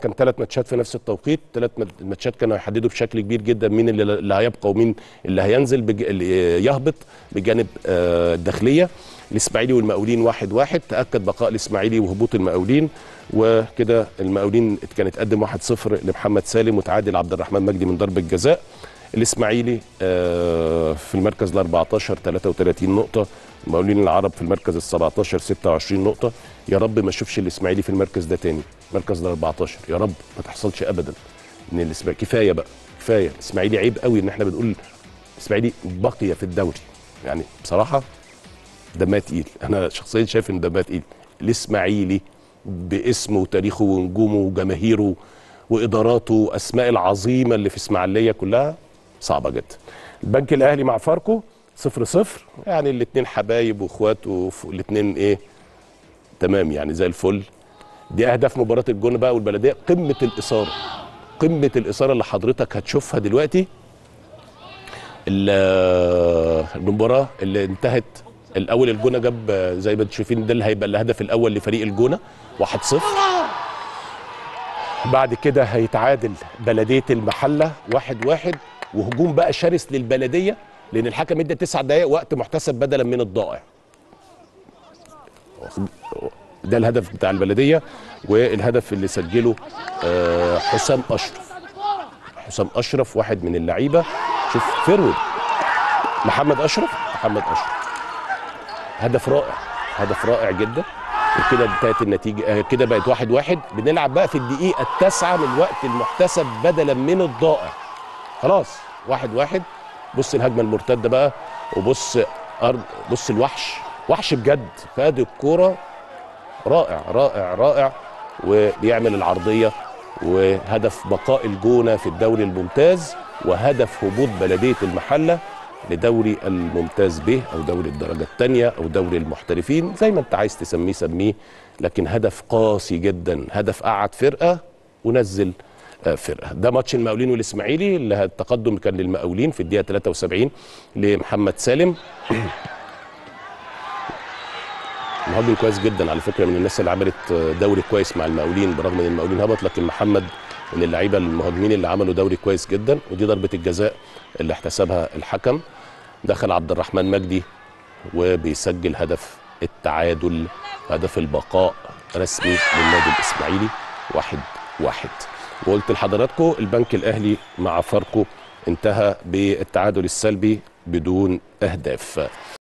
كان ثلاث ماتشات في نفس التوقيت ثلاث ماتشات كانوا هيحددوا بشكل كبير جدا مين اللي, اللي هيبقى ومين اللي هينزل بج... اللي يهبط بجانب آه، الداخليه الاسماعيلي والمقاولين واحد واحد تاكد بقاء الاسماعيلي وهبوط المقاولين وكده المقاولين كان اتقدم 1-0 لمحمد سالم وتعادل عبد الرحمن مجدي من ضربه جزاء الاسماعيلي آه، في المركز ال 14 33 نقطه المقاولين العرب في المركز ال 17 26 نقطه يا رب ما اشوفش الاسماعيلي في المركز ده تاني المركز ال 14 يا رب ما تحصلش ابدا ان الاسماعيلي كفايه بقى كفايه الاسماعيلي عيب قوي ان احنا بنقول الاسماعيلي بقي في الدوري يعني بصراحه دمها تقيل انا شخصيا شايف ان دمها تقيل الاسماعيلي باسمه وتاريخه ونجومه وجماهيره واداراته واسماء العظيمه اللي في اسماعيليه كلها صعبه جدا البنك الاهلي مع فاركو صفر صفر يعني الاثنين حبايب واخوات والاثنين ايه تمام يعني زي الفل دي اهداف مباراه الجونه بقى والبلديه قمه الاثاره قمه الاثاره اللي حضرتك هتشوفها دلوقتي ال- المباراه اللي انتهت الاول الجونه جاب زي ما انتم شايفين ده اللي هيبقى الهدف الاول لفريق الجونه 1-0 بعد كده هيتعادل بلديه المحله 1-1 وهجوم بقى شرس للبلديه لان الحكم ادى تسع دقائق وقت محتسب بدلا من الضائع ده الهدف بتاع البلديه والهدف اللي سجله آه، حسام اشرف حسام اشرف واحد من اللعيبه شوف فيرود محمد اشرف محمد اشرف هدف رائع هدف رائع جدا وكده انتهت النتيجه آه، كده بقت واحد واحد بنلعب بقى في الدقيقه التاسعه من الوقت المحتسب بدلا من الضائع خلاص واحد واحد بص الهجمه المرتده بقى وبص ارض بص الوحش وحش بجد فاد الكوره رائع رائع رائع وبيعمل العرضيه وهدف بقاء الجونه في الدوري الممتاز وهدف هبوط بلديه المحله لدوري الممتاز به او دوري الدرجه الثانيه او دوري المحترفين زي ما انت عايز تسميه سميه لكن هدف قاسي جدا هدف قعد فرقه ونزل آه، فرقه ده ماتش المقاولين والاسماعيلي اللي التقدم كان للمقاولين في الدقيقه 73 لمحمد سالم مهاجم كويس جدا على فكره من الناس اللي عملت دوري كويس مع المقاولين برغم ان المقاولين هبط لكن محمد من اللعيبه المهاجمين اللي عملوا دوري كويس جدا ودي ضربه الجزاء اللي احتسبها الحكم دخل عبد الرحمن مجدي وبيسجل هدف التعادل هدف البقاء رسمي للنادي الاسماعيلي واحد واحد وقلت لحضراتكم البنك الاهلي مع فاركو انتهى بالتعادل السلبي بدون اهداف